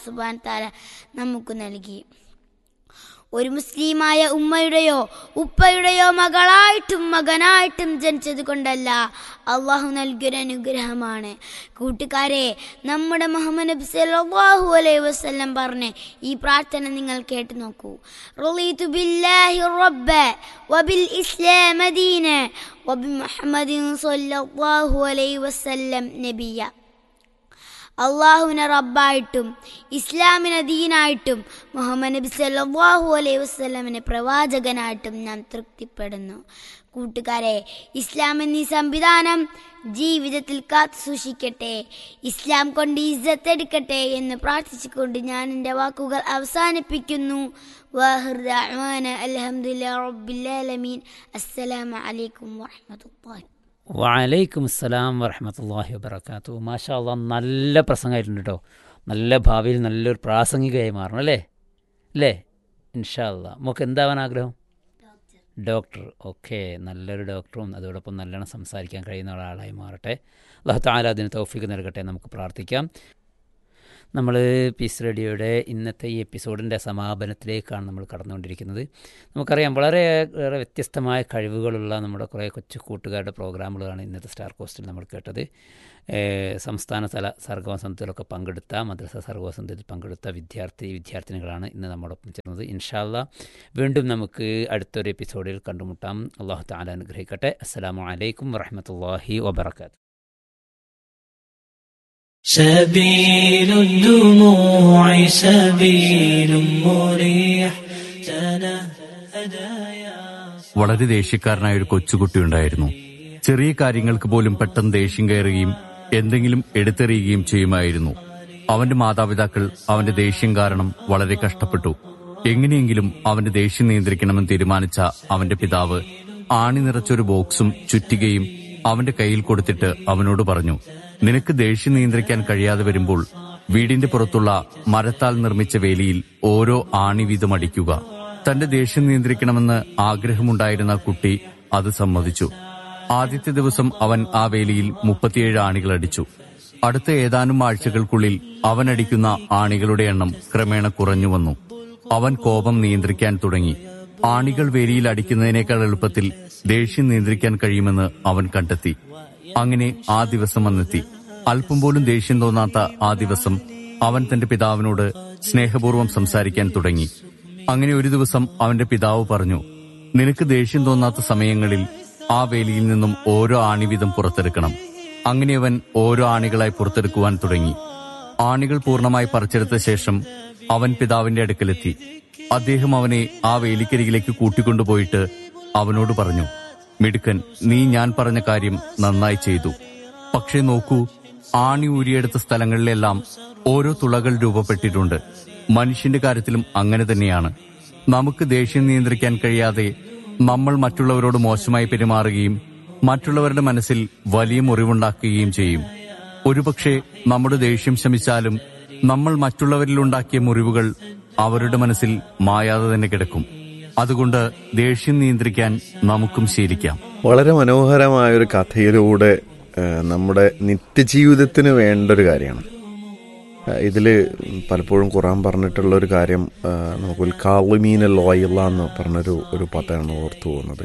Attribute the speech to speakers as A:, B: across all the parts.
A: സുബാൻ താല നമുക്ക് നൽകി ഒരു മുസ്ലിമായ ഉമ്മയുടെയോ ഉപ്പയുടെയോ മകളായിട്ടും മകനായിട്ടും ജനിച്ചത് കൊണ്ടല്ല അള്ളാഹു നൽകിയൊരു അനുഗ്രഹമാണ് കൂട്ടുകാരെ നമ്മുടെ മുഹമ്മദ് നബി സല്ലല്ലാഹു അലൈഹി വസല്ലം പറഞ്ഞ ഈ പ്രാർത്ഥന നിങ്ങൾ കേട്ടു നോക്കൂ റളീതു ബില്ലാഹി റബ്ബ വബിൽ ഇസ്ലാമ ദീന വബിമുഹമ്മദിൻ സല്ലല്ലാഹു അലൈഹി വസല്ലം നബിയ അള്ളാഹുവിനെ റബ്ബായിട്ടും ഇസ്ലാമിനെ ദീനായിട്ടും മുഹമ്മദ് നബി സല്ലല്ലാഹു അലൈഹി വസല്ലമിനെ പ്രവാചകനായിട്ടും ഞാൻ തൃപ്തിപ്പെടുന്നു കൂട്ടുകാരെ ഇസ്ലാം എന്നീ സംവിധാനം ജീവിതത്തിൽ കാത്തു സൂക്ഷിക്കട്ടെ ഇസ്ലാം കൊണ്ട് ഇസ്സത്തെടുക്കട്ടെ എന്ന് പ്രാർത്ഥിച്ചുകൊണ്ട് ഞാൻ എൻ്റെ വാക്കുകൾ അവസാനിപ്പിക്കുന്നു വാഹിർ ദഅ്വാന അൽഹംദുലില്ലാഹി റബ്ബിൽ ആലമീൻ അസ്സലാമു അലൈക്കും വറഹ്മത്തുള്ളാഹി
B: വലൈക്കും അസ്സലാം വറഹമത്തല്ലാഹി വബർക്കാത്തു മാഷാ അള്ളാ നല്ല പ്രസംഗമായിട്ടുണ്ട് കേട്ടോ നല്ല ഭാവിയിൽ നല്ലൊരു പ്രാസംഗികയായി മാറണം അല്ലേ അല്ലേ ഇൻഷാ അള്ളാ നമുക്ക് എന്താവാൻ ആഗ്രഹം ഡോക്ടർ ഓക്കെ നല്ലൊരു ഡോക്ടറും അതോടൊപ്പം നല്ലോണം സംസാരിക്കാൻ കഴിയുന്ന ഒരാളായി മാറട്ടെ അള്ളാഹു താല അതിന് തൗഫീക്ക് നൽകട്ടെ നമുക്ക് പ്രാർത്ഥിക്കാം നമ്മൾ പീസ് റേഡിയോയുടെ ഇന്നത്തെ ഈ എപ്പിസോഡിൻ്റെ സമാപനത്തിലേക്കാണ് നമ്മൾ കടന്നുകൊണ്ടിരിക്കുന്നത് നമുക്കറിയാം വളരെ ഏറെ വ്യത്യസ്തമായ കഴിവുകളുള്ള നമ്മുടെ കുറേ കൊച്ചു കൂട്ടുകാരുടെ പ്രോഗ്രാമുകളാണ് ഇന്നത്തെ സ്റ്റാർ കോസ്റ്റിൽ നമ്മൾ കേട്ടത് ഏഹ് സംസ്ഥാനതല സർഗവസന്തത്തിലൊക്കെ പങ്കെടുത്ത മദ്രസ സർഗവസന്തത്തിൽ പങ്കെടുത്ത വിദ്യാർത്ഥി വിദ്യാർത്ഥിനികളാണ് ഇന്ന് നമ്മോടൊപ്പം ചേർന്നത് ഇൻഷാല്ല വീണ്ടും നമുക്ക് അടുത്തൊരു എപ്പിസോഡിൽ കണ്ടുമുട്ടാം അള്ളാഹു താല അനുഗ്രഹിക്കട്ടെ അസ്സലാമു അലൈക്കും വറഹമത്തല്ലാഹി വബർക്കാത്ത്
C: سبيل الدموع سبيل مريح تنهد يا
D: വളരെ ദേഷ്യക്കാരനായ ഒരു കൊച്ചുകുട്ടി ഉണ്ടായിരുന്നു ചെറിയ കാര്യങ്ങൾക്ക് പോലും പെട്ടെന്ന് ദേഷ്യം കയറുകയും എന്തെങ്കിലും എടുത്തെറിയുകയും ചെയ്യുമായിരുന്നു അവന്റെ മാതാപിതാക്കൾ അവന്റെ ദേഷ്യം കാരണം വളരെ കഷ്ടപ്പെട്ടു എങ്ങനെയെങ്കിലും അവന്റെ ദേഷ്യം നിയന്ത്രിക്കണമെന്ന് തീരുമാനിച്ച അവന്റെ പിതാവ് ആണി നിറച്ചൊരു ബോക്സും ചുറ്റികയും അവന്റെ കയ്യിൽ കൊടുത്തിട്ട് അവനോട് പറഞ്ഞു നിനക്ക് ദേഷ്യം നിയന്ത്രിക്കാൻ കഴിയാതെ വരുമ്പോൾ വീടിന്റെ പുറത്തുള്ള മരത്താൽ നിർമ്മിച്ച വേലിയിൽ ഓരോ ആണി വീതം അടിക്കുക തന്റെ ദേഷ്യം നിയന്ത്രിക്കണമെന്ന് ആഗ്രഹമുണ്ടായിരുന്ന കുട്ടി അത് സമ്മതിച്ചു ആദ്യത്തെ ദിവസം അവൻ ആ വേലിയിൽ മുപ്പത്തിയേഴ് ആണികൾ അടിച്ചു അടുത്ത ഏതാനും ആഴ്ചകൾക്കുള്ളിൽ അവൻ അടിക്കുന്ന ആണികളുടെ എണ്ണം ക്രമേണ കുറഞ്ഞു വന്നു അവൻ കോപം നിയന്ത്രിക്കാൻ തുടങ്ങി ആണികൾ വേലിയിൽ അടിക്കുന്നതിനേക്കാൾ എളുപ്പത്തിൽ ദേഷ്യം നിയന്ത്രിക്കാൻ കഴിയുമെന്ന് അവൻ കണ്ടെത്തി അങ്ങനെ ആ ദിവസം വന്നെത്തി അല്പം പോലും ദേഷ്യം തോന്നാത്ത ആ ദിവസം അവൻ തന്റെ പിതാവിനോട് സ്നേഹപൂർവ്വം സംസാരിക്കാൻ തുടങ്ങി അങ്ങനെ ഒരു ദിവസം അവന്റെ പിതാവ് പറഞ്ഞു നിനക്ക് ദേഷ്യം തോന്നാത്ത സമയങ്ങളിൽ ആ വേലിയിൽ നിന്നും ഓരോ ആണി വീതം പുറത്തെടുക്കണം അങ്ങനെ അവൻ ഓരോ ആണികളായി പുറത്തെടുക്കുവാൻ തുടങ്ങി ആണികൾ പൂർണ്ണമായി പറിച്ചെടുത്ത ശേഷം അവൻ പിതാവിന്റെ അടുക്കലെത്തി അദ്ദേഹം അവനെ ആ വേലിക്കരികിലേക്ക് കൂട്ടിക്കൊണ്ടുപോയിട്ട് അവനോട് പറഞ്ഞു മിടുക്കൻ നീ ഞാൻ പറഞ്ഞ കാര്യം നന്നായി ചെയ്തു പക്ഷേ നോക്കൂ ആണി ഊരിയെടുത്ത സ്ഥലങ്ങളിലെല്ലാം ഓരോ തുളകൾ രൂപപ്പെട്ടിട്ടുണ്ട് മനുഷ്യന്റെ കാര്യത്തിലും അങ്ങനെ തന്നെയാണ് നമുക്ക് ദേഷ്യം നിയന്ത്രിക്കാൻ കഴിയാതെ നമ്മൾ മറ്റുള്ളവരോട് മോശമായി പെരുമാറുകയും മറ്റുള്ളവരുടെ മനസ്സിൽ വലിയ മുറിവുണ്ടാക്കുകയും ചെയ്യും ഒരുപക്ഷെ നമ്മുടെ ദേഷ്യം ശമിച്ചാലും നമ്മൾ മറ്റുള്ളവരിലുണ്ടാക്കിയ മുറിവുകൾ അവരുടെ മനസ്സിൽ മായാതെ തന്നെ കിടക്കും അതുകൊണ്ട് ദേഷ്യം നിയന്ത്രിക്കാൻ നമുക്കും ശീലിക്കാം
E: വളരെ മനോഹരമായ ഒരു കഥയിലൂടെ ആ, നമ്മുടെ നിത്യജീവിതത്തിന് വേണ്ട ഒരു കാര്യമാണ് ആ, ഇതില് പലപ്പോഴും ഖുറാൻ പറഞ്ഞിട്ടുള്ള ഒരു കാര്യം ആ, നമുക്ക് കാളിമീന ലോയില്ല എന്ന് പറഞ്ഞൊരു ഒരു പദമാണ് ഓർത്തു പോകുന്നത്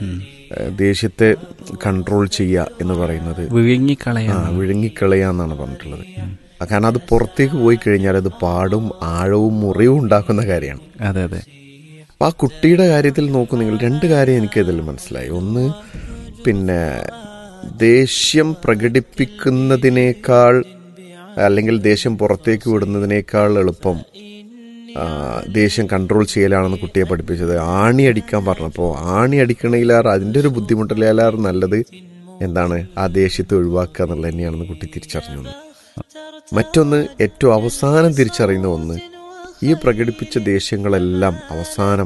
E: ആ, ദേഷ്യത്തെ കൺട്രോൾ ചെയ്യുക എന്ന് പറയുന്നത് ആ
F: വിഴുങ്ങിക്കളയാൻ
E: വിഴുങ്ങിക്കളയുക എന്നാണ് പറഞ്ഞിട്ടുള്ളത് ആ, കാരണം അത് പുറത്തേക്ക് പോയി കഴിഞ്ഞാൽ അത് പാടും ആഴവും മുറിവും ഉണ്ടാക്കുന്ന കാര്യമാണ്
F: അതെ അതെ
E: അപ്പൊ ആ കുട്ടിയുടെ കാര്യത്തിൽ നോക്കൂ നിങ്ങൾ രണ്ട് കാര്യം എനിക്ക് ഇതിൽ മനസ്സിലായി ഒന്ന് പിന്നെ ദേഷ്യം പ്രകടിപ്പിക്കുന്നതിനേക്കാൾ അല്ലെങ്കിൽ ദേഷ്യം പുറത്തേക്ക് വിടുന്നതിനേക്കാൾ എളുപ്പം ആ, ദേഷ്യം കൺട്രോൾ ചെയ്യലാണെന്ന് കുട്ടിയെ പഠിപ്പിച്ചത് ആണി അടിക്കാൻ പറഞ്ഞപ്പോൾ ആണി അടിക്കണയിലാറ് അതിൻ്റെ ഒരു ബുദ്ധിമുട്ടിലേലാറ് നല്ലത് എന്താണ് ആ ദേഷ്യത്തെ ഒഴിവാക്കുക എന്നുള്ളത് തന്നെയാണെന്ന് കുട്ടി തിരിച്ചറിഞ്ഞു എന്ന്. മറ്റൊന്ന് ഏറ്റവും അവസാനം തിരിച്ചറിയുന്ന ഒന്ന് ഈ പ്രകടിപ്പിച്ച ദേഷ്യങ്ങളെല്ലാം അവസാനം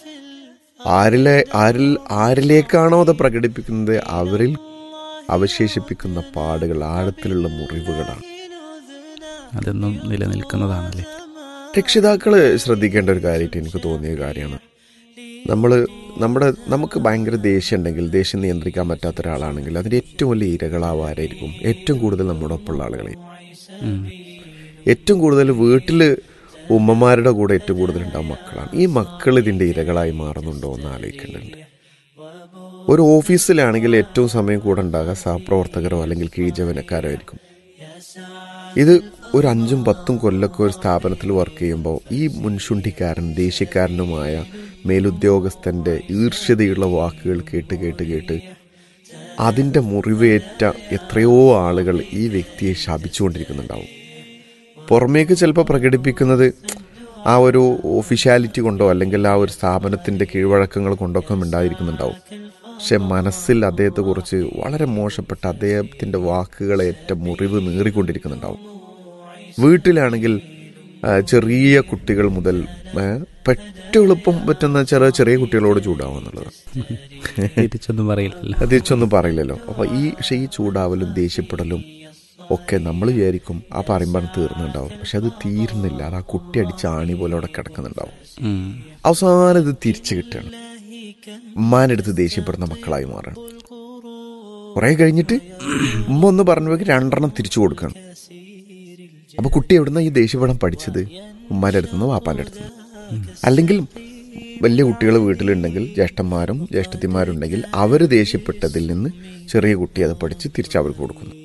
E: ആരിലെ ആരിൽ ആരിലേക്കാണോ അത് പ്രകടിപ്പിക്കുന്നത് അവരിൽ അവശേഷിപ്പിക്കുന്ന പാടുകൾ ആഴത്തിലുള്ള മുറിവുകളാണ്
F: അതൊന്നും നിലനിൽക്കുന്നതാണല്ലേ
E: രക്ഷിതാക്കള് ശ്രദ്ധിക്കേണ്ട ഒരു കാര്യമായിട്ട് എനിക്ക് തോന്നിയ കാര്യമാണ് നമ്മൾ നമ്മുടെ നമുക്ക് ഭയങ്കര ദേഷ്യം ഉണ്ടെങ്കിൽ ദേഷ്യം നിയന്ത്രിക്കാൻ പറ്റാത്ത ഒരാളാണെങ്കിൽ അതിൻ്റെ ഏറ്റവും വലിയ ഇരകളാവാരായിരിക്കും ഏറ്റവും കൂടുതൽ നമ്മുടെ ഒപ്പമുള്ള ആളുകളെ
F: ഉം.
E: ഏറ്റവും കൂടുതൽ വീട്ടിൽ ഉമ്മമാരുടെ കൂടെ ഏറ്റവും കൂടുതൽ ഉണ്ടാവും മക്കളാണ് ഈ മക്കൾ ഇതിൻ്റെ ഇരകളായി മാറുന്നുണ്ടോ എന്ന് ആലോചിക്കുന്നുണ്ട് ഒരു ഓഫീസിലാണെങ്കിൽ ഏറ്റവും സമയം കൂടെ ഉണ്ടാകുക സഹപ്രവർത്തകരോ അല്ലെങ്കിൽ കീഴ്ജവനക്കാരോ ആയിരിക്കും ഇത് ഒരു അഞ്ചും പത്തും കൊല്ലൊക്കെ ഒരു സ്ഥാപനത്തിൽ വർക്ക് ചെയ്യുമ്പോൾ ഈ മുൻശുണ്ടിക്കാരൻ ദേഷ്യക്കാരനുമായ മേലുദ്യോഗസ്ഥന്റെ ഈർഷ്യതയുള്ള വാക്കുകൾ കേട്ട് കേട്ട് കേട്ട് അതിൻ്റെ മുറിവേറ്റ എത്രയോ ആളുകൾ ഈ വ്യക്തിയെ ശപിച്ചുകൊണ്ടിരിക്കുന്നുണ്ടാവും പുറമേക്ക് ചിലപ്പോൾ പ്രകടിപ്പിക്കുന്നത് ആ ഒരു ഒഫീഷ്യാലിറ്റി കൊണ്ടോ അല്ലെങ്കിൽ ആ ഒരു സ്ഥാപനത്തിൻ്റെ കീഴ്വഴക്കങ്ങൾ കൊണ്ടൊക്കെ ഉണ്ടായിരിക്കുന്നുണ്ടാവും പക്ഷെ മനസ്സിൽ അദ്ദേഹത്തെക്കുറിച്ച് വളരെ മോശപ്പെട്ട അദ്ദേഹത്തിൻ്റെ വാക്കുകളേറ്റ മുറിവ് നീറിക്കൊണ്ടിരിക്കുന്നുണ്ടാവും വീട്ടിലാണെങ്കിൽ ആ, ചെറിയ കുട്ടികൾ മുതൽ ആ, പെട്ടെളുപ്പം പറ്റുന്ന ചെറിയ ചെറിയ കുട്ടികളോട് ചൂടാവും എന്നുള്ളത്
F: തിരിച്ചൊന്നും പറയില്ലല്ലോ
E: അത് തിരിച്ചൊന്നും പറയില്ലല്ലോ അപ്പൊ ഈ പക്ഷെ ഈ ചൂടാവലും ദേഷ്യപ്പെടലും ഒക്കെ നമ്മൾ വിചാരിക്കും ആ പറയുമ്പോൾ തീർന്നുണ്ടാവും പക്ഷെ അത് തീരുന്നില്ല അത് ആ കുട്ടി അടിച്ച ആണി പോലെ അവിടെ കിടക്കുന്നുണ്ടാവും
F: ഉം.
E: അവസാനം ഇത് തിരിച്ചു കിട്ടുകയാണ് ഉമ്മാനെടുത്ത് ദേഷ്യപ്പെടുന്ന മക്കളായി മാറണം കുറെ കഴിഞ്ഞിട്ട് ഉമ്മ ഒന്ന് പറഞ്ഞപ്പോഴേക്ക് രണ്ടെണ്ണം തിരിച്ചു കൊടുക്കണം അപ്പൊ കുട്ടി എവിടുന്ന ഈ ദേഷ്യപ്പെടാൻ പഠിച്ചത് ഉമ്മാന്റെ അടുത്തുനിന്ന് വാപ്പാന്റെ അടുത്തുനിന്ന് അല്ലെങ്കിൽ വലിയ കുട്ടികൾ വീട്ടിലുണ്ടെങ്കിൽ ജ്യേഷ്ഠന്മാരും ജ്യേഷ്ഠത്തിമാരുണ്ടെങ്കിൽ അവർ ദേഷ്യപ്പെട്ടതിൽ നിന്ന് ചെറിയ കുട്ടി അത് പഠിച്ച് തിരിച്ച് അവർക്ക് കൊടുക്കുന്നു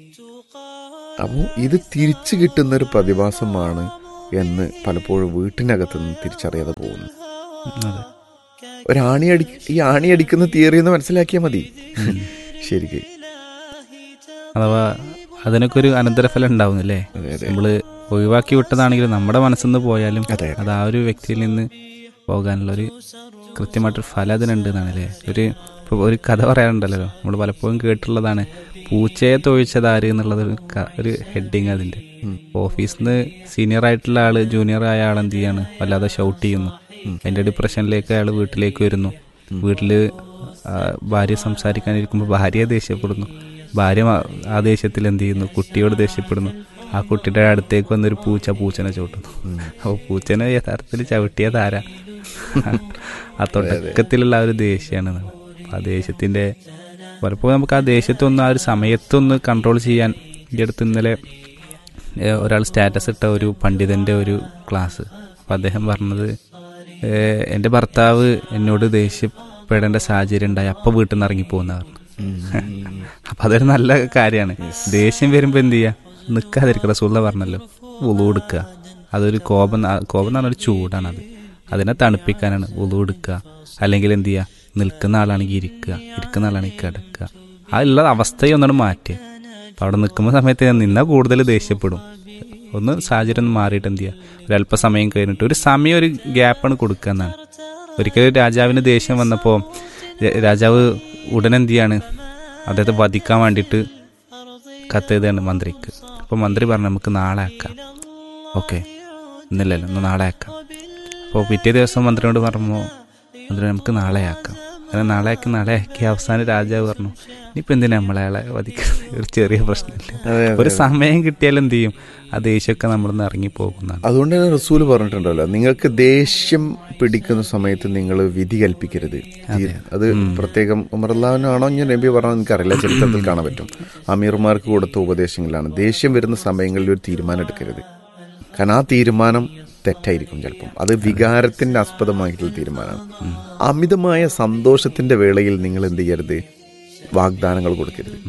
E: അപ്പോൾ ഇത് തിരിച്ചു കിട്ടുന്ന ഒരു പ്രതിഭാസമാണ് എന്ന് പലപ്പോഴും വീട്ടിനകത്ത് നിന്ന് തിരിച്ചറിയാതെ പോകുന്നു
F: അതെ
E: ഒരു ആണി അടി ഈ ആണി അടിക്കുന്ന തിയറി എന്ന് മനസ്സിലാക്കിയാൽ മതി ശരിക്ക്
F: അഥവാ അതിനൊക്കെ ഒരു അനന്തരഫലം ഉണ്ടാവുന്നില്ലേ
E: അതെ, അതെ.
F: നമ്മള് ഒഴിവാക്കി വിട്ടതാണെങ്കിലും നമ്മുടെ മനസ്സിൽ നിന്ന് പോയാലും
E: അതെ.
F: അത് ആ ഒരു വ്യക്തിയിൽ നിന്ന് പോകാനുള്ള ഒരു കൃത്യമായിട്ടൊരു ഫലം അതിനുണ്ട് എന്നാണ് അല്ലേ ഒരു ഇപ്പൊ ഒരു കഥ പറയാറുണ്ടല്ലോ നമ്മൾ പലപ്പോഴും കേട്ടിട്ടുള്ളതാണ് പൂച്ചയെ തൊഴിച്ചത് ആര് എന്നുള്ളത് ഒരു ക- ഒരു ഹെഡിങ് അതിന്റെ ഓഫീസിൽ നിന്ന് സീനിയർ ആയിട്ടുള്ള ആള് ജൂനിയർ ആയ ആൾ എന്ത് ചെയ്യാണ് വല്ലാതെ ഷൗട്ട് ചെയ്യുന്നു അതിന്റെ ഡിപ്രഷനിലേക്ക് അയാൾ വീട്ടിലേക്ക് വരുന്നു വീട്ടില് ആ, ഭാര്യ സംസാരിക്കാനിരിക്കുമ്പോൾ ഭാര്യയെ ദേഷ്യപ്പെടുന്നു ഭാര്യ മ- ആ ദേഷ്യത്തിൽ എന്ത് ചെയ്യുന്നു കുട്ടിയോട് ദേഷ്യപ്പെടുന്നു ആ കുട്ടിയുടെ അടുത്തേക്ക് വന്നൊരു പൂച്ച പൂച്ചനെ ചവിട്ടുന്നു അപ്പോൾ പൂച്ചനെ യഥാർത്ഥത്തിൽ ചവിട്ടിയത് ആരാ ആ തുടക്കത്തിലുള്ള ആ ഒരു ദേഷ്യമാണ് എന്നാണ്. അപ്പൊ ആ ദേഷ്യത്തിന്റെ പലപ്പോഴും നമുക്ക് ആ ദേഷ്യത്തൊന്ന് ആ ഒരു സമയത്തൊന്ന് കൺട്രോൾ ചെയ്യാൻ എൻ്റെ അടുത്ത് ഇന്നലെ ഏഹ്, ഒരാൾ സ്റ്റാറ്റസ് ഇട്ട ഒരു പണ്ഡിതന്റെ ഒരു ക്ലാസ് അപ്പം അദ്ദേഹം പറഞ്ഞത് ഏഹ്, എൻ്റെ ഭർത്താവ് എന്നോട് ദേഷ്യപ്പെടേണ്ട സാഹചര്യം ഉണ്ടായി അപ്പം വീട്ടിൽ നിന്ന് ഇറങ്ങിപ്പോകുന്ന പറഞ്ഞു അപ്പം അതൊരു നല്ല കാര്യമാണ് ദേഷ്യം വരുമ്പോൾ എന്ത് ചെയ്യുക നിൽക്കാതിരിക്കുക റസൂള്ള പറഞ്ഞല്ലോ ഉളു എടുക്കുക അതൊരു കോപം ന- കോപം എന്ന് പറഞ്ഞാൽ ഒരു ചൂടാണ് അത് അതിനെ തണുപ്പിക്കാനാണ് ഉളു എടുക്കുക അല്ലെങ്കിൽ എന്ത് ചെയ്യുക നിൽക്കുന്ന ആളാണെങ്കിൽ ഇരിക്കുക ഇരിക്കുന്ന ആളാണെങ്കിൽ കിടക്കുക ആ ഉള്ള അവസ്ഥയെ ഒന്നാണ് മാറ്റുക അപ്പം അവിടെ നിൽക്കുന്ന സമയത്ത് ഞാൻ നിന്നാൽ കൂടുതൽ ദേഷ്യപ്പെടും ഒന്ന് സാഹചര്യം ഒന്ന് മാറിയിട്ട് എന്ത് ചെയ്യുക ഒരല്പസമയം കഴിഞ്ഞിട്ട് ഒരു സമയം ഒരു ഗ്യാപ്പാണ് കൊടുക്കുക എന്നാണ് ഒരിക്കലും രാജാവിന് ദേഷ്യം വന്നപ്പോൾ രാജാവ് ഉടനെ എന്ത് ചെയ്യാണ് അദ്ദേഹത്തെ വധിക്കാൻ വേണ്ടിയിട്ട് കത്തെഴുതാണ് മന്ത്രിക്ക് അപ്പോൾ മന്ത്രി പറഞ്ഞു നമുക്ക് നാളെ ആക്കാം ഓക്കെ ഇന്നില്ലല്ലോ ഒന്ന് നാളെ ആക്കാം അപ്പോൾ പിറ്റേ ദിവസം മന്ത്രിയോട് പറഞ്ഞു മന്ത്രി നമുക്ക് നാളെ ആക്കാം അങ്ങനെ നാളെ ആക്കി നാളെ ആക്കി അവസാനം രാജാവ് പറഞ്ഞു ഇനിയിപ്പോൾ എന്തിനാ നമ്മളെ അയാളെ വധിക്കുന്നത് ഒരു ചെറിയ പ്രശ്നമില്ല
E: അതെ, അതെ,
F: ഒരു സമയം കിട്ടിയാൽ എന്ത് ചെയ്യും ആ ദേഷ്യമൊക്കെ നമ്മളിന്ന് ഇറങ്ങി പോകുന്നതാണ്
E: അതുകൊണ്ട് തന്നെ റസൂല് പറഞ്ഞിട്ടുണ്ടല്ലോ നിങ്ങൾക്ക് ദേഷ്യം പിടിക്കുന്ന സമയത്ത് നിങ്ങൾ വിധി കൽപ്പിക്കരുത് തീ- അത് പ്രത്യേകം ഉമർലാവിനാണോ ഞാൻ നബി പറഞ്ഞത് എനിക്കറിയില്ല ചരിത്രത്തിൽ കാണാൻ പറ്റും അമീർമാർക്ക് കൊടുത്ത ഉപദേശങ്ങളാണ് ദേഷ്യം വരുന്ന സമയങ്ങളിൽ ഒരു തീരുമാനം എടുക്കരുത് കാരണം ആ തീരുമാനം തെറ്റായിരിക്കും ചിലപ്പം അത് വികാരത്തിന്റെ ആസ്പദമായിട്ടുള്ള തീരുമാനമാണ് അമിതമായ സന്തോഷത്തിന്റെ വേളയിൽ നിങ്ങൾ എന്ത് ചെയ്യരുത് വാഗ്ദാനങ്ങൾ കൊടുക്കരുത്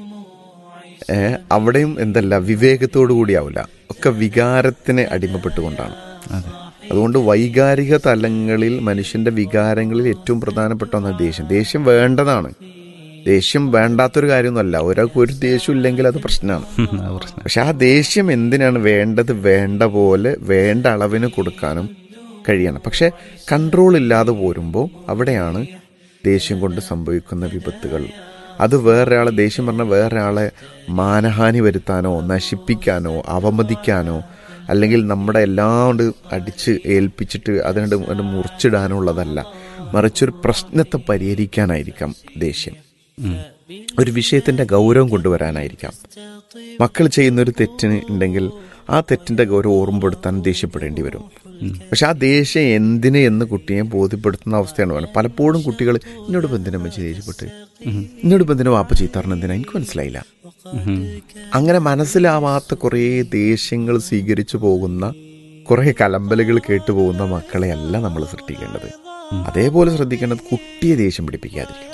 E: ഏ, അവിടെയും എന്തല്ല വിവേകത്തോടു കൂടിയാവില്ല ഒക്കെ വികാരത്തിന് അടിമപ്പെട്ടുകൊണ്ടാണ്
F: അതെ
E: അതുകൊണ്ട് വൈകാരിക തലങ്ങളിൽ മനുഷ്യന്റെ വികാരങ്ങളിൽ ഏറ്റവും പ്രധാനപ്പെട്ട ഒന്നാണ് ദേഷ്യം ദേഷ്യം വേണ്ടതാണ് ദേഷ്യം വേണ്ടാത്തൊരു കാര്യമൊന്നുമല്ല ഒരാൾക്ക് ഒരു ദേഷ്യം ഇല്ലെങ്കിൽ അത് പ്രശ്നമാണ്
F: ആ പ്രശ്നം
E: പക്ഷെ ആ ദേഷ്യം എന്തിനാണ് വേണ്ടത് വേണ്ട പോലെ വേണ്ട അളവിന് കൊടുക്കാനും കഴിയണം പക്ഷെ കൺട്രോൾ ഇല്ലാതെ പോരുമ്പോൾ അവിടെയാണ് ദേഷ്യം കൊണ്ട് സംഭവിക്കുന്ന വിപത്തുകൾ അത് വേറൊരാളെ ദേഷ്യം പറഞ്ഞ വേറൊരാളെ മാനഹാനി വരുത്താനോ നശിപ്പിക്കാനോ അവമതിക്കാനോ അല്ലെങ്കിൽ നമ്മുടെ എല്ലാം കൊണ്ട് അടിച്ച് ഏൽപ്പിച്ചിട്ട് അതിനോട് അത് മുറിച്ചിടാനോ ഉള്ളതല്ല മറിച്ചൊരു പ്രശ്നത്തെ പരിഹരിക്കാനായിരിക്കാം ദേഷ്യം ഒരു വിഷയത്തിന്റെ ഗൗരവം കൊണ്ടുവരാനായിരിക്കാം മക്കൾ ചെയ്യുന്ന ഒരു തെറ്റിന് ഉണ്ടെങ്കിൽ ആ തെറ്റിന്റെ ഗൗരവം ഓർമ്മപ്പെടുത്താൻ ദേഷ്യപ്പെടേണ്ടി വരും പക്ഷെ ആ ദേഷ്യം എന്തിന് എന്ന് കുട്ടിയെ ബോധ്യപ്പെടുത്തുന്ന അവസ്ഥയാണ് വേണം പലപ്പോഴും കുട്ടികൾ എന്നോട് ഇപ്പം എന്തിനാ വെച്ച് ദേഷ്യപ്പെട്ട് എന്നോട് ഇപ്പം എന്തിനാ വാപ്പ ചീത്തറിന് എന്തിനാ എനിക്ക് മനസ്സിലായില്ല അങ്ങനെ മനസ്സിലാവാത്ത കുറേ ദേഷ്യങ്ങൾ സ്വീകരിച്ചു പോകുന്ന കുറേ കലമ്പലുകൾ കേട്ടു പോകുന്ന മക്കളെയല്ല നമ്മൾ സൃഷ്ടിക്കേണ്ടത് അതേപോലെ ശ്രദ്ധിക്കേണ്ടത് കുട്ടിയെ ദേഷ്യം പിടിപ്പിക്കാതിരിക്കണം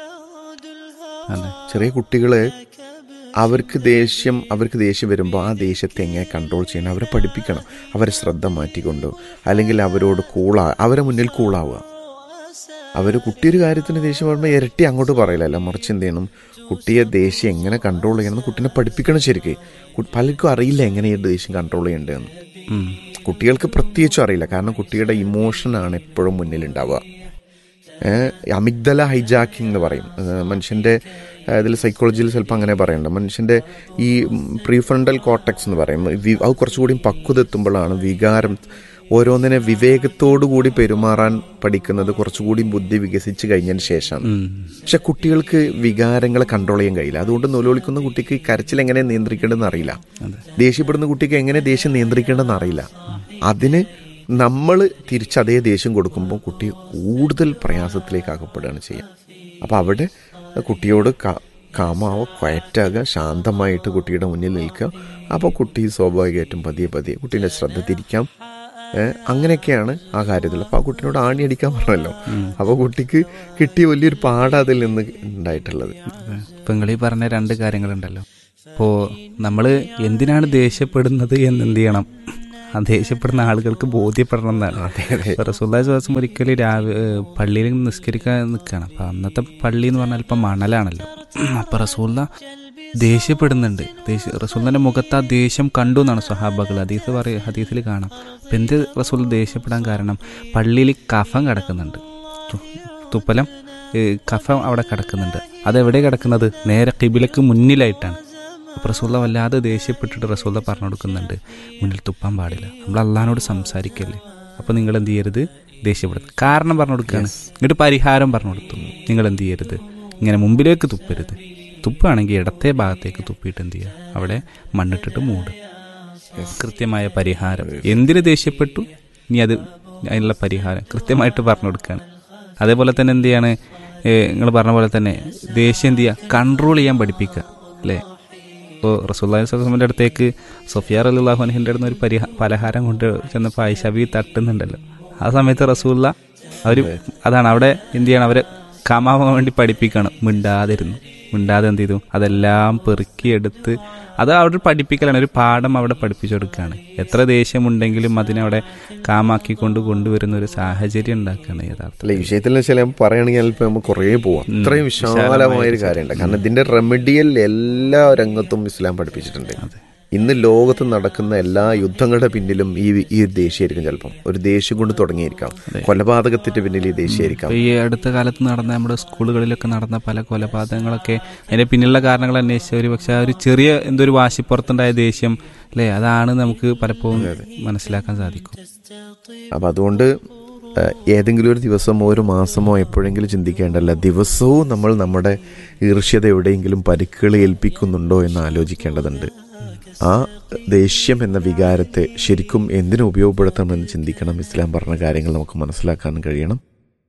F: അതെ
E: ചെറിയ കുട്ടികള് അവർക്ക് ദേഷ്യം അവർക്ക് ദേഷ്യം വരുമ്പോൾ ആ ദേഷ്യത്തെ എങ്ങനെ കൺട്രോൾ ചെയ്യണം അവരെ പഠിപ്പിക്കണം അവരെ ശ്രദ്ധ മാറ്റിക്കൊണ്ടോ അല്ലെങ്കിൽ അവരോട് കൂളാ അവരെ മുന്നിൽ കൂളാവുക അവർ കുട്ടിയൊരു കാര്യത്തിന് ദേഷ്യം വരുമ്പോൾ ഇരട്ടി അങ്ങോട്ട് പറയില്ലല്ലോ മറിച്ച് എന്ത് ചെയ്യണം കുട്ടിയെ ദേഷ്യം എങ്ങനെ കൺട്രോൾ ചെയ്യണം കുട്ടീനെ പഠിപ്പിക്കണം ശരിക്ക് കു- പലർക്കും അറിയില്ല എങ്ങനെ ഈ ദേഷ്യം കൺട്രോൾ ചെയ്യേണ്ടതെന്ന്
F: ഉം.
E: കുട്ടികൾക്ക് പ്രത്യേകിച്ചും അറിയില്ല കാരണം കുട്ടിയുടെ ഇമോഷനാണ് എപ്പോഴും മുന്നിലുണ്ടാവുക ഏഹ് അമിഗ്ദല ഹൈജാക്കിംഗ് എന്ന് പറയും ഏഹ് മനുഷ്യൻ്റെ ഇതിൽ സൈക്കോളജിയിൽ ചിലപ്പോൾ അങ്ങനെ പറയണ്ട മനുഷ്യൻ്റെ ഈ പ്രീഫ്രണ്ടൽ കോട്ടക്സ് എന്ന് പറയും വി- അത് കുറച്ചുകൂടി പക്വത എത്തുമ്പോഴാണ് വികാരം ഓരോന്നിനെ വിവേകത്തോടു കൂടി പെരുമാറാൻ പഠിക്കുന്നത് കുറച്ചുകൂടി ബുദ്ധി വികസിച്ച് കഴിഞ്ഞതിന് ശേഷമാണ്
F: ഉം.
E: പക്ഷെ കുട്ടികൾക്ക് വികാരങ്ങളെ കൺട്രോൾ ചെയ്യാൻ കഴിയില്ല അതുകൊണ്ട് നൊലോളിക്കുന്ന കുട്ടിക്ക് ഈ കരച്ചിൽ എങ്ങനെ നിയന്ത്രിക്കേണ്ടതെന്ന് അറിയില്ല ദേഷ്യപ്പെടുന്ന കുട്ടിക്ക് എങ്ങനെ ദേഷ്യം നിയന്ത്രിക്കേണ്ടതെന്ന് അറിയില്ല അതിന് നമ്മൾ തിരിച്ച് അതേ ദേഷ്യം കൊടുക്കുമ്പോൾ കുട്ടി കൂടുതൽ പ്രയാസത്തിലേക്ക് അകപ്പെടുകയാണ് ചെയ്യുക അപ്പോൾ അവിടെ കുട്ടിയോട് ക- കാമാവോ ക്വയറ്റാകുക ശാന്തമായിട്ട് കുട്ടിയുടെ മുന്നിൽ നിൽക്കുക അപ്പോൾ കുട്ടി സ്വാഭാവികമായിട്ടും പതിയെ പതിയെ കുട്ടീൻ്റെ ശ്രദ്ധ തിരിക്കാം ഏഹ് അങ്ങനെയൊക്കെയാണ് ആ കാര്യത്തിൽ അപ്പോൾ ആ കുട്ടീനോട് ആണി അടിക്കാൻ പറഞ്ഞല്ലോ അപ്പോൾ കുട്ടിക്ക് കിട്ടിയ വലിയൊരു പാഠം അതിൽ നിന്ന് ഉണ്ടായിട്ടുള്ളത്
F: ഇപ്പം നിങ്ങൾ ഈ പറഞ്ഞ രണ്ട് കാര്യങ്ങളുണ്ടല്ലോ അപ്പോൾ നമ്മൾ എന്തിനാണ് ദേഷ്യപ്പെടുന്നത് എന്ന് എന്ത് ചെയ്യണം ആ ദേഷ്യപ്പെടുന്ന ആളുകൾക്ക് ബോധ്യപ്പെടണം എന്നാണ് ഇപ്പൊ റസൂല്ലാ ദിവസം ഒരിക്കലും രാവിലെ പള്ളിയിൽ നിസ്കരിക്കാൻ നിൽക്കുകയാണ് അപ്പം അന്നത്തെ പള്ളി എന്ന് പറഞ്ഞാൽ ഇപ്പം മണലാണല്ലോ അപ്പം റസൂല്ല ദേഷ്യപ്പെടുന്നുണ്ട് ദേഷ്യ റസൂലിൻ്റെ മുഖത്ത് ആ ദേഷ്യം കണ്ടു എന്നാണ് സ്വഹാബകൾ ഹദീസ് പറയ ഹദീസിൽ കാണാം അപ്പം എന്ത് റസൂൽ ദേഷ്യപ്പെടാൻ കാരണം പള്ളിയിൽ കഫം കിടക്കുന്നുണ്ട് തു- തുപ്പലം ഏ, കഫം അവിടെ കിടക്കുന്നുണ്ട് അതെവിടെ കിടക്കുന്നത് നേരെ കിബിലക്ക് മുന്നിലായിട്ടാണ് അപ്പോൾ റസൂള്ള വല്ലാതെ ദേഷ്യപ്പെട്ടിട്ട് റസൂള്ള പറഞ്ഞു കൊടുക്കുന്നുണ്ട് മുന്നിൽ തുപ്പാൻ പാടില്ല നമ്മൾ അള്ളഹാനോട് സംസാരിക്കല്ലേ അപ്പോൾ നിങ്ങൾ എന്ത് ചെയ്യരുത് ദേഷ്യപ്പെടുന്നത് കാരണം പറഞ്ഞു കൊടുക്കുകയാണ് എന്നിട്ട് പരിഹാരം പറഞ്ഞു കൊടുത്തു നിങ്ങൾ എന്ത് ചെയ്യരുത് ഇങ്ങനെ മുമ്പിലേക്ക് തുപ്പരുത് തുപ്പാണെങ്കിൽ ഇടത്തെ ഭാഗത്തേക്ക് തുപ്പിയിട്ട് എന്ത് ചെയ്യുക അവിടെ മണ്ണിട്ടിട്ട് മൂടും കൃത്യമായ പരിഹാരം എന്തിന് ദേഷ്യപ്പെട്ടു ഇനി അത് അതിനുള്ള പരിഹാരം കൃത്യമായിട്ട് പറഞ്ഞു കൊടുക്കുകയാണ് അതേപോലെ തന്നെ എന്ത് ചെയ്യാണ് നിങ്ങൾ പറഞ്ഞ പോലെ തന്നെ ദേഷ്യം എന്ത് ചെയ്യുക കൺട്രോൾ ചെയ്യാൻ പഠിപ്പിക്കുക അല്ലേ ഇപ്പോൾ റസൂല്ലാ സ്വലമിൻ്റെ അടുത്തേക്ക് സൊഫിയ അലിള്ളാഹു അനഹിൻ്റെ അടുത്ത് ഒരു പരിഹാ പലഹാരം കൊണ്ട് ചെന്നപ്പോൾ ഐഷബി തട്ടുന്നുണ്ടല്ലോ ആ സമയത്ത് റസൂല്ല അവർ അതാണ് അവിടെ എന്ത് ചെയ്യണം അവരെ കാമാവാൻ വേണ്ടി പഠിപ്പിക്കണം മിണ്ടാതിരുന്നു മിണ്ടാതെ എന്ത് ചെയ്തു അതെല്ലാം പെറുക്കിയെടുത്ത് അത് അവിടെ പഠിപ്പിക്കലാണ് ഒരു പാഠം അവിടെ പഠിപ്പിച്ചു കൊടുക്കുകയാണ് എത്ര ദേഷ്യമുണ്ടെങ്കിലും അതിനെ അവിടെ കാമാക്കിക്കൊണ്ട് കൊണ്ടുവരുന്ന ഒരു സാഹചര്യം ഉണ്ടാക്കുകയാണ് യഥാർത്ഥം
E: അല്ല ഈ വിഷയത്തിൽ വെച്ചാൽ പറയുകയാണെങ്കിൽ ഇപ്പം നമുക്ക് കുറേ പോവാം ഇത്രയും വിശാലമായ ഒരു കാര്യമുണ്ട് കാരണം ഇതിന്റെ റെമഡിയൽ എല്ലാ രംഗത്തും ഇസ്ലാം പഠിപ്പിച്ചിട്ടുണ്ട് ഇന്ന് ലോകത്ത് നടക്കുന്ന എല്ലാ യുദ്ധങ്ങളുടെ പിന്നിലും ഈ ഈ ദേഷ്യമായിരിക്കും ചിലപ്പം ഒരു ദേഷ്യം കൊണ്ട് തുടങ്ങിയിരിക്കാം കൊലപാതകത്തിന്റെ പിന്നിൽ ഈ ദേഷ്യമായിരിക്കാം
F: ഇപ്പൊ ഈ അടുത്ത കാലത്ത് നടന്ന നമ്മുടെ സ്കൂളുകളിലൊക്കെ നടന്ന പല കൊലപാതകങ്ങളൊക്കെ അതിന്റെ പിന്നിലുള്ള കാരണങ്ങൾ അന്വേഷിച്ച ഒരു പക്ഷെ ആ ഒരു ചെറിയ എന്തോ ഒരു വാശിപ്പുറത്തുണ്ടായ ദേഷ്യം അല്ലേ അതാണ് നമുക്ക് പലപ്പോഴും മനസ്സിലാക്കാൻ സാധിക്കും
E: അപ്പം അതുകൊണ്ട് ഏഹ്, ഏതെങ്കിലും ഒരു ദിവസമോ ഒരു മാസമോ എപ്പോഴെങ്കിലും ചിന്തിക്കേണ്ടല്ല ദിവസവും നമ്മൾ നമ്മുടെ ഈർഷ്യത എവിടെയെങ്കിലും പരിക്കുകൾ ഏൽപ്പിക്കുന്നുണ്ടോ എന്ന് ആലോചിക്കേണ്ടതുണ്ട് ആ ദേഷ്യം എന്ന വികാരത്തെ ശരിക്കും എന്തിനു ഉപയോഗപ്പെടുത്തണമെന്ന് ചിന്തിക്കണം ഇസ്ലാം പറഞ്ഞ കാര്യങ്ങൾ നമുക്ക് മനസ്സിലാക്കാൻ കഴിയണം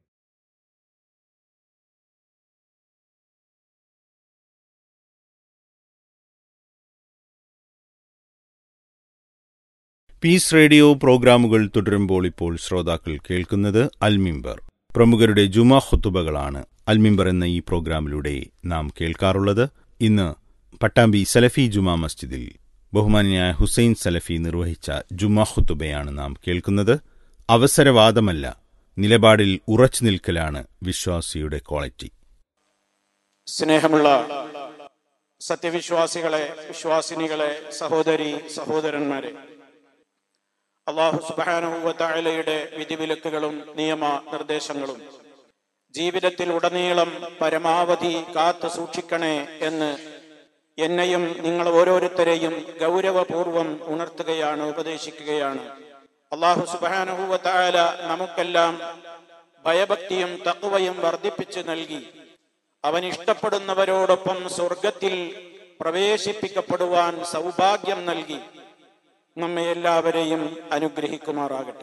G: പീസ് റേഡിയോ പ്രോഗ്രാമുകൾ തുടരുമ്പോൾ ഇപ്പോൾ ശ്രോതാക്കൾ കേൾക്കുന്നത് അൽമിംബർ പ്രമുഖരുടെ ജുമാ ഖുത്തുബകളാണ് അൽമിംബർ എന്ന ഈ പ്രോഗ്രാമിലൂടെ നാം കേൾക്കാറുള്ളത് ഇന്ന് പട്ടാമ്പി സലഫി ജുമാ മസ്ജിദിൽ ബഹുമാനിയായ ഹുസൈൻ സലഫി നിർവഹിച്ച ജുമാ ഖുത്തുബയാണ് നാം കേൾക്കുന്നത് അവസരവാദമല്ല നിലപാടിൽ ഉറച്ചു നിൽക്കലാണ് വിശ്വാസിയുടെ ക്വാളിറ്റി
H: സ്നേഹമുള്ള സത്യവിശ്വാസികളെ വിശ്വാസിനികളെ സഹോദരി സഹോദരന്മാരെ അള്ളാഹു സുബാനുവലയുടെ വിധിവിലക്കുകളും നിയമ നിർദ്ദേശങ്ങളും ജീവിതത്തിൽ ഉടനീളം പരമാവധി കാത്തു സൂക്ഷിക്കണേ എന്ന് എന്നെയും നിങ്ങൾ ഓരോരുത്തരെയും ഗൗരവപൂർവം ഉണർത്തുകയാണ് ഉപദേശിക്കുകയാണ് അള്ളാഹു സുബാനുവല നമുക്കെല്ലാം ഭയഭക്തിയും തക്കുവയും വർദ്ധിപ്പിച്ചു നൽകി അവൻ ഇഷ്ടപ്പെടുന്നവരോടൊപ്പം സ്വർഗത്തിൽ പ്രവേശിപ്പിക്കപ്പെടുവാൻ സൗഭാഗ്യം നൽകി നമ്മെ എല്ലാവരെയും അനുഗ്രഹിക്കുമാറാകട്ടെ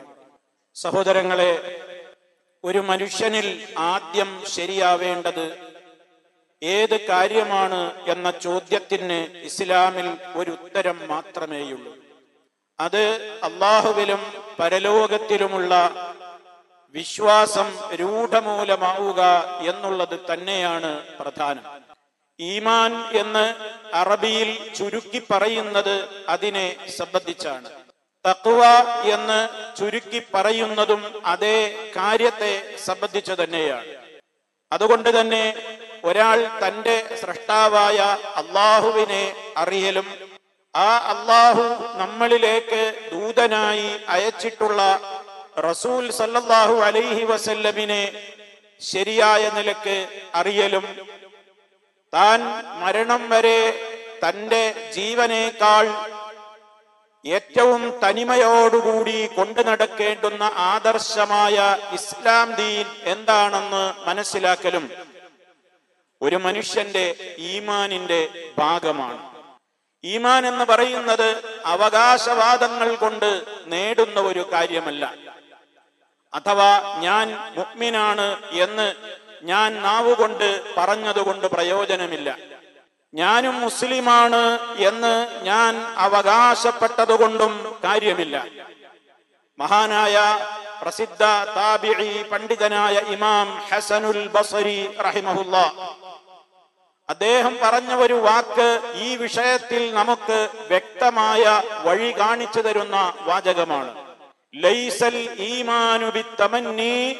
H: സഹോദരങ്ങളെ ഒരു മനുഷ്യനിൽ ആദ്യം ശരിയാവേണ്ടത് ഏത് കാര്യമാണ് എന്ന ചോദ്യത്തിന് ഇസ്ലാമിൽ ഒരു ഉത്തരം മാത്രമേയുള്ളൂ അത് അള്ളാഹുവിലും പരലോകത്തിലുമുള്ള വിശ്വാസം രൂഢമൂലമാവുക എന്നുള്ളത് തന്നെയാണ് പ്രധാനം ഈമാൻ എന്ന് അറബിയിൽ ചുരുക്കി പറയുന്നത് അതിനെ സംബന്ധിച്ചാണ് തക്വ എന്ന് ചുരുക്കി പറയുന്നതും അതേ കാര്യത്തെ സംബന്ധിച്ചു തന്നെയാണ് അതുകൊണ്ട് തന്നെ ഒരാൾ തന്റെ സൃഷ്ടാവായ അള്ളാഹുവിനെ അറിയലും ആ അള്ളാഹു നമ്മളിലേക്ക് ദൂതനായി അയച്ചിട്ടുള്ള റസൂൽ സല്ലല്ലാഹു അലൈഹി വസല്ലമിനെ ശരിയായ നിലക്ക് അറിയലും താൻ മരണം വരെ തന്റെ ജീവനേക്കാൾ ഏറ്റവും തനിമയോടുകൂടി കൊണ്ടു നടക്കേണ്ടുന്ന ആദർശമായ ഇസ്ലാം ദീൻ എന്താണെന്ന് മനസ്സിലാക്കലും ഒരു മനുഷ്യന്റെ ഈമാനിന്റെ ഭാഗമാണ് ഈമാൻ എന്ന് പറയുന്നത് അവകാശവാദങ്ങൾ കൊണ്ട് നേടുന്ന ഒരു കാര്യമല്ല അഥവാ ഞാൻ മുഗ്മിനാണ് എന്ന് ഞാൻ നാവുകൊണ്ട് പറഞ്ഞതുകൊണ്ട് പ്രയോജനമില്ല ഞാനും മുസ്ലിമാണ് എന്ന് ഞാൻ അവകാശപ്പെട്ടതുകൊണ്ടും കാര്യമില്ല മഹാനായ പ്രസിദ്ധ താബിഴി പണ്ഡിതനായ ഇമാം ഹസനുൽ ബസരി റഹിമഹുല്ല അദ്ദേഹം പറഞ്ഞ ഒരു വാക്ക് ഈ വിഷയത്തിൽ നമുക്ക് വ്യക്തമായ വഴി കാണിച്ചു തരുന്ന വാചകമാണ് ലൈസൽ ഈമാനു ബിത്തമന്നി